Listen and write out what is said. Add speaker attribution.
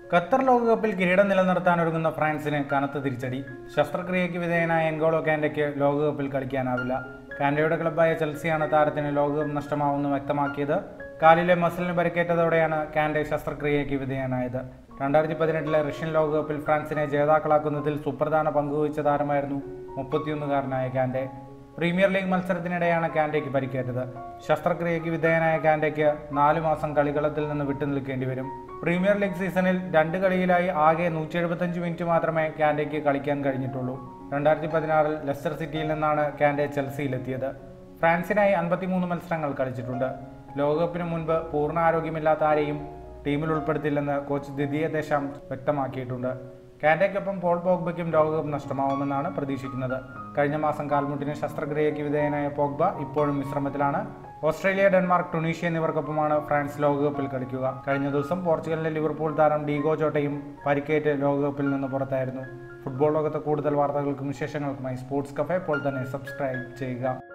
Speaker 1: Qatar ലോകകപ്പിൽ കിരീടം നിലനിർത്താൻ ഒരുങ്ങുന്ന ഫ്രാൻസിന് കനത്ത തിരിച്ചടി ശസ്ത്രക്രിയയ്ക്ക് വിധേയനായ എൻഗോളോ കാൻഡയ്ക്ക് ലോകകപ്പിൽ കളിക്കാനാവില്ല കാൻഡയുടെ ക്ലബ്ബായ ചെൽസിയാണ് താരത്തിന് ലോകകപ്പ് നഷ്ടമാവുമെന്ന് വ്യക്തമാക്കിയത് കാലിലെ മസിലിന് പരിക്കേറ്റതോടെയാണ് കാൻഡെ ശസ്ത്രക്രിയയ്ക്ക് വിധേയനായത് രണ്ടായിരത്തി പതിനെട്ടിലെ റഷ്യൻ ലോകകപ്പിൽ ഫ്രാൻസിനെ ജേതാക്കളാക്കുന്നതിൽ സുപ്രധാന പങ്കുവഹിച്ച താരമായിരുന്നു മുപ്പത്തിയൊന്നുകാരനായ കാൻഡെ പ്രീമിയർ ലീഗ് മത്സരത്തിനിടെയാണ് കാൻഡയ്ക്ക് പരിക്കേറ്റത് ശസ്ത്രക്രിയയ്ക്ക് വിധേയനായ കാൻഡയ്ക്ക് നാലു മാസം കളികളത്തിൽ നിന്ന് വിട്ടുനിൽക്കേണ്ടി വരും പ്രീമിയർ ലീഗ് സീസണിൽ രണ്ട് കളിയിലായി ആകെ നൂറ്റി എഴുപത്തഞ്ച് മിനിറ്റ് മാത്രമേ കാൻഡയ്ക്ക് കളിക്കാൻ കഴിഞ്ഞിട്ടുള്ളൂ രണ്ടായിരത്തി പതിനാറിൽ ലെസ്റ്റർ സിറ്റിയിൽ നിന്നാണ് കാൻഡെ ചെൽസിയിലെത്തിയത് ഫ്രാൻസിനായി അൻപത്തിമൂന്ന് മത്സരങ്ങൾ കളിച്ചിട്ടുണ്ട് ലോകകപ്പിന് മുൻപ് പൂർണ്ണ ആരോഗ്യമില്ലാത്ത ആരെയും ടീമിൽ ഉൾപ്പെടുത്തില്ലെന്ന് കോച്ച് ദിദിയ ദേശാം വ്യക്തമാക്കിയിട്ടുണ്ട് കാൻഡയ്ക്കൊപ്പം പോൾ പോഗ്ബയ്ക്കും ലോകകപ്പ് നഷ്ടമാവുമെന്നാണ് പ്രതീക്ഷിക്കുന്നത് കഴിഞ്ഞ മാസം കാൽമുട്ടിന് ശസ്ത്രക്രിയയ്ക്ക് വിധേയനായ പോഗ്ബ ഇപ്പോഴും വിശ്രമത്തിലാണ് ഓസ്ട്രേലിയ ഡെൻമാർക്ക് ടുണീഷ്യ എന്നിവർക്കൊപ്പമാണ് ഫ്രാൻസ് ലോകകപ്പിൽ കളിക്കുക കഴിഞ്ഞ ദിവസം പോർച്ചുഗലിലെ ലിവർപൂൾ താരം ഡീഗോ ചോട്ടയും പരിക്കേറ്റ് ലോകകപ്പിൽ നിന്ന് പുറത്തായിരുന്നു ഫുട്ബോൾ ലോകത്തെ കൂടുതൽ വാർത്തകൾക്കും വിശേഷങ്ങൾക്കുമായി സ്പോർട്സ് കഫേ ഇപ്പോൾ തന്നെ സബ്സ്ക്രൈബ് ചെയ്യുക